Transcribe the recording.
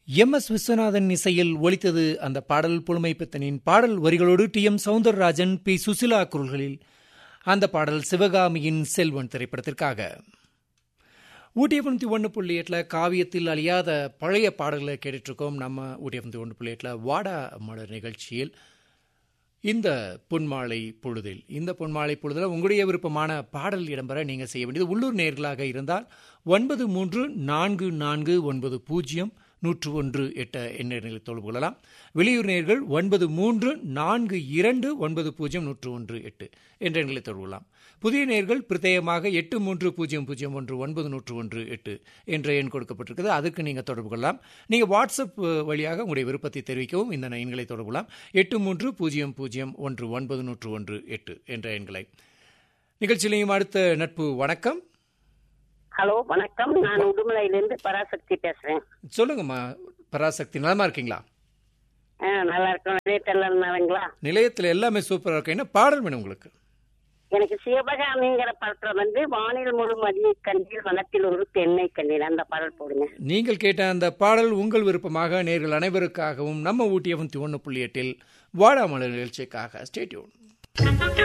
M S Viswanathan இசையில் ஒலித்தது அந்த பாடல் புலமை பித்தனின் பாடல் வரிகளோடு T M Soundararajan P Susheela குரல்களில் அந்த பாடல் சிவகாமியின் செல்வன் திரைப்படத்திற்காக ஊட்டி எஃப்எம்தி ஒன்று புள்ளி எட்டில் காவியத்தில் அழியாத பழைய பாடல்களை கேட்டுட்ருக்கோம் நம்ம ஊட்டி எஃப்எம்தி ஒன்று புள்ளி எட்டில் வாடா மலர் நிகழ்ச்சியில் இந்த பொன்மாலை பொழுதில் இந்த பொன்மாலை பொழுதில் உங்களுடைய விருப்பமான பாடல் இடம்பெற நீங்கள் செய்ய வேண்டியது உள்ளூர் நேர்களாக இருந்தால் ஒன்பது மூன்று நான்கு நான்கு ஒன்பது பூஜ்ஜியம் நூற்று ஒன்று எட்ட எண்ணில் தொடர்பு கொள்ளலாம் வெளியூர் நேர்கள் ஒன்பது மூன்று நான்கு இரண்டு ஒன்பது பூஜ்ஜியம் நூற்று ஒன்று எட்டு என்ற எண்களை தொடர்பு கொள்ளலாம் புதிய நேர்கள் பிரத்யேகமாக எட்டு மூன்று பூஜ்ஜியம் பூஜ்ஜியம் ஒன்று ஒன்பது நூற்று ஒன்று எட்டு என்ற எண் கொடுக்கப்பட்டிருக்குது அதுக்கு நீங்கள் தொடர்பு கொள்ளலாம் நீங்கள் வாட்ஸ்அப் வழியாக உங்களுடைய விருப்பத்தை தெரிவிக்கவும் இந்த எண்களை தொடர்பு கொள்ளலாம் எட்டு மூன்று பூஜ்ஜியம் பூஜ்ஜியம் ஒன்று ஒன்பது நூற்று ஒன்று எட்டு என்ற எண்களை நிகழ்ச்சியிலையும் அடுத்த நட்பு வணக்கம் ஹலோ வணக்கம் நான் உடுமலையிலிருந்து பராசக்தி பேசுறேன் சொல்லுங்கம்மா பராசக்தி நலமா இருக்கீங்களா ஆ, நல்லா இருக்கோம் நிலையத்தெல்லாம் நல்லாங்களா நிலையத்தில் எல்லாமே சூப்பராக இருக்கு என்ன பாடல் வேணும் உங்களுக்கு எனக்கு சிவகாமிங்கிற படத்துல வந்து வானில் முழு மதிய கண்ணில் வனத்தில் ஒரு தென்னை கண்ணீர் அந்த பாடல் போடுங்க நீங்கள் கேட்ட அந்த பாடல் உங்கள் விருப்பமாக நேர்கள் அனைவருக்காகவும் நம்ம ஊட்டியவன் ஒன்று புள்ளி எட்டில் வாடாமலர் நிகழ்ச்சிக்காக ஸ்டேட்யூன்